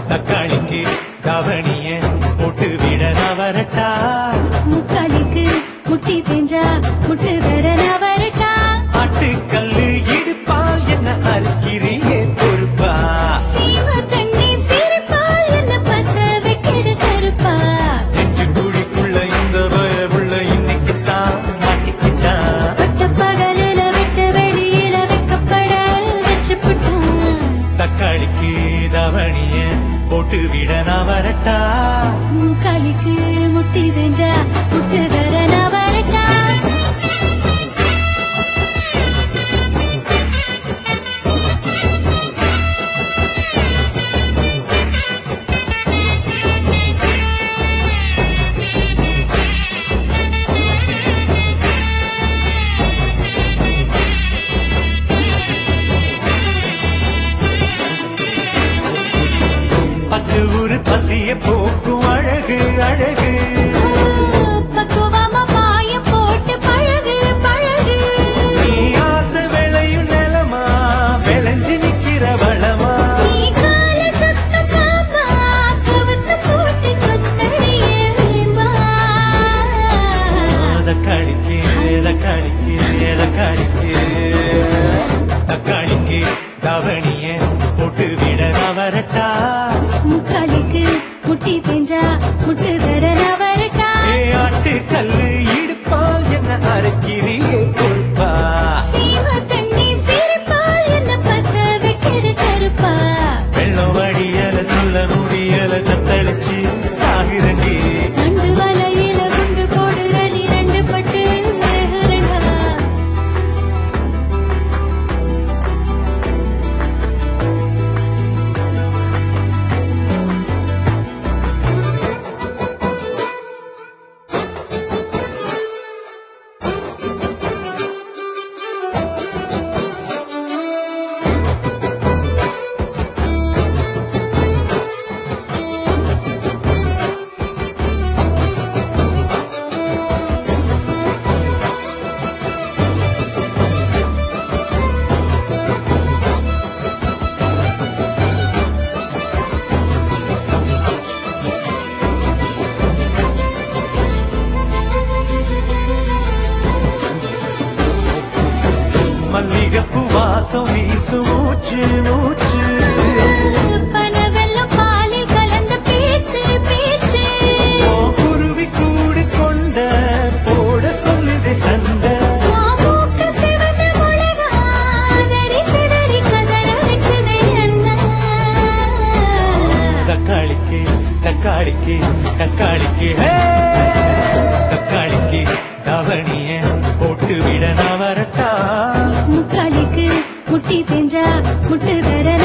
தக்காளிக்கு கவனிய போட்டு விட நவரட்டா முக்காலிக்கு முட்டி தேஞ்சா முட்டு தர நான் வரட்டா ஆட்டுக்கல்லு இடுப்பால் என்ன அறுக்கிறியே பொறுப்பா சீம தண்ணி சிரிப்பால் என்ன பத்த வைக்கிற கருப்பா நெஞ்சு குழிக்குள்ள இந்த பயவுள்ள இன்னைக்குத்தான் மாட்டிக்கிட்டான் பட்ட பகலில விட்டு வெளியில வைக்கப்பட வச்சு புட்டோம் தக்காளிக்கு தவணிய போட்டு விட நவரட்டா முக்காலிக்கு முட்டி தேஞ்சா முட்டு தர நான் வரட்டா பத்து ஊரு பசிய போக்கும் அழகு அழகு பக்குவமா பாய போட்டு பழகு பழகு நீ ஆசை விளையும் நிலமா விளைஞ்சு நிக்கிற வளமா நீ கால சுத்த பாப்பா கவுத்து போட்டு கொத்தடியே வீம்பா தக்காளிக்கு தக்காளிக்கு தக்காளிக்கு தக்காளிக்கு தவணிய போட்டு விட நவரட்டா முக்காலிக்கு முட்டி தேஞ்சா முட்டு தர நான் வரட்டா ஏ ஆட்டு கல்லு இடுப்பால் என்ன அரைக்கிறியே பொறுப்பா சீம தண்ணி சிரிப்பால் என்ன பத்த வைக்கிற கருப்பா வெள்ளம் வடியல சொல்ல முடியல தத்தளிச்சு சாகுரண்டி நண்டு வலையில குண்டு போடுற நீ ரெண்டு பட்டு வேகுறடா மல்லிகைப்பூ வாசம் வீசு மூச்சு மூச்சு பனவெல்லம் பாலில் கலந்த பேச்சு பேச்சு ஓ குருவி கூடு கொண்ட போட சொல்லுது சண்டை மாமூக்கு சிவந்த மிளகா, அதறி சிதறி கதற வைக்குதே அண்ணா. தக்காளிக்கு தக்காளிக்கு தக்காளிக்கு ஹே! தக்காளிக்கு தவணிய போட்டு விட நவரட்டா முக்காலிக்கு முட்டி தேஞ்சா முட்டு தர